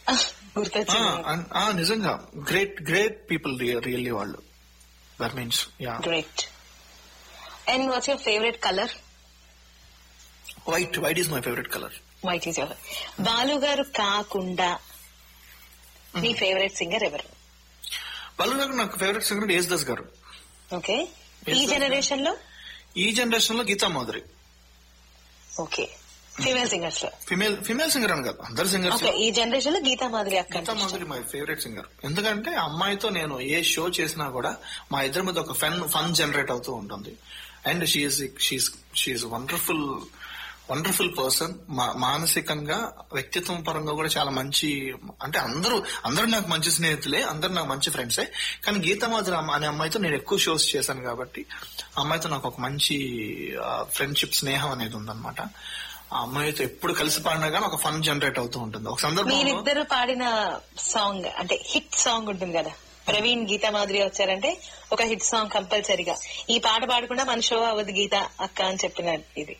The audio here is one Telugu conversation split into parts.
గుర్తొచ్చింది ఆ, ఆ, నిజంగా గ్రేట్ గ్రేట్ పీపుల్ రియల్లీ వాళ్ళు that means yeah great and what's your favourite colour white white is my favourite colour white is your Balu garu కాకుండా మీ ఫేవరెట్ సింగర్ ఎవరు వాళ్ళు నాకు నాకు ఫేవరెట్ సింగర్ యేస్ దాస్ గారు ఓకే ఈ Yes, sir. జనరేషన్ లో ఈ జనరేషన్ లో Geetha Madhuri okay female singers లో ఫిమేల్ ఫిమేల్ సింగర్ అని కాదు అందరు సింగర్స్ ఓకే ఈ జనరేషన్ లో గీతా మాధురి అక్క Geetha Madhuri my favourite singer ఎందుకంటే ఆ అమ్మాయితో నేను ఏ షో చేసినా కూడా మా ఇద్దరి మధ్య ఒక ఫన్ ఫన్ జనరేట్ అవుతూ ఉంటుంది and she is she is she is wonderful wonderful person మానసికంగా వ్యక్తిత్వం పరంగా కూడా చాలా మంచి అంటే అందరూ అందరూ నాకు మంచి స్నేహితులే అందరూ నాకు మంచి ఫ్రెండ్సే కానీ గీతా మాధురి అమ్మ- అనే అమ్మాయితో నేను ఎక్కువ షోస్ చేశాను కాబట్టి ఆ అమ్మాయితో నాకు ఒక మంచి ఫ్రెండ్షిప్ స్నేహం అనేది ఉందన్నమాట ఆ అమ్మాయితో ఎప్పుడు కలిసి పాడినా కానీ ఒక ఫన్ జనరేట్ అవుతూ ఉంటుంది ఒక సందర్భంలో మీరిద్దరు పాడిన సాంగ్ అంటే హిట్ సాంగ్ ఉంటుంది కదా ప్రవీణ్ గీతా మాధురి వచ్చారంటే ఒక హిట్ సాంగ్ కంపల్సరీగా ఈ పాట పాడకుండా మన షో అవ్వదు గీత అక్క అని చెప్పిన ఇది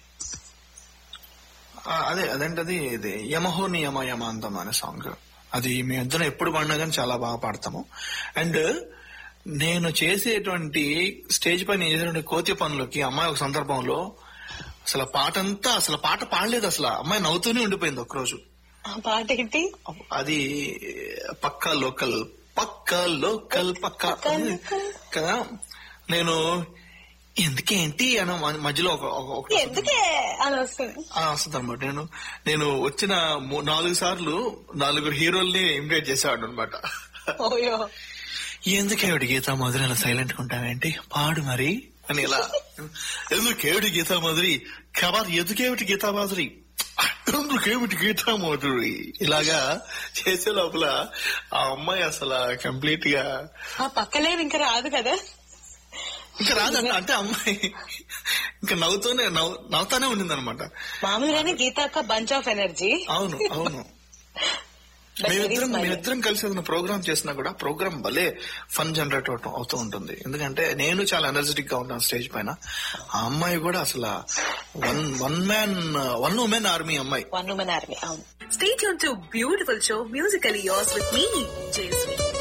ఆ, అదే అదేంటది ఇది యమహో నియమ యమాంతం అనే సాంగ్ అది మేమిద్దరం ఎప్పుడు పాడినా కానీ చాలా బాగా పాడతాము అండ్ నేను చేసేటువంటి స్టేజ్ పైన చేసేటువంటి కోతి పనులకి అమ్మాయి ఒక సందర్భంలో అసలు ఆ పాట అంతా అసలు ఆ పాట పాడలేదు అసలు ఆ అమ్మాయి నవ్వుతూనే ఉండిపోయింది ఒక్కరోజు ఆ పాట ఏంటి అది Pakka local Pakka local Pakka Pakka local. కదా నేను ఎందుకేంటి అని మ- మధ్యలో ఒక ఒక- ఒక ఎందుకే అని వస్తుంది వస్తుంది అనమాట నేను నేను వచ్చిన మూ- నాలుగు సార్లు నలుగురు హీరోల్ని ఇమిటేట్ చేసేవాడు అనమాట ఓయో ఎందుకేవిడి గీతా మాధురి అలా సైలెంట్ గా ఉంటావేంటి పాడు మరి అని ఇలా ఎందుకేవిడి గీతా మాధురి కబార్ ఎందుకేమిటి గీతా మాధురి ఎందుకేమిటి గీతా మాధురి ఇలాగా చేసే లోపల ఆ అమ్మాయి అసలు కంప్లీట్ గా ఆ పక్కలేదు ఇంకా రాదు కదా ఇంకా రాదంట అంటే అమ్మాయి ఇంకా నవ్వుతూనే నవ్వు నవ్వుతానే ఉండింది అనమాట మామూలుగానే గీత అక్క బంచ్ ఆఫ్ ఎనర్జీ అవును అవును మేమిద్దరం మేమిద్దరం కలిసి ఏదైనా ప్రోగ్రామ్ చేసినా కూడా ప్రోగ్రామ్ భలే ఫన్ జనరేట్ అవటం అవుతూ ఉంటుంది ఎందుకంటే నేను చాలా ఎనర్జెటిక్ గా ఉంటాను స్టేజ్ పైన ఆ అమ్మాయి కూడా అసలు one one man one woman army అమ్మాయి వన్ ఉమెన్ ఆర్మీ అవును Stay tuned to Beautiful Show Musically Yours with me, Jay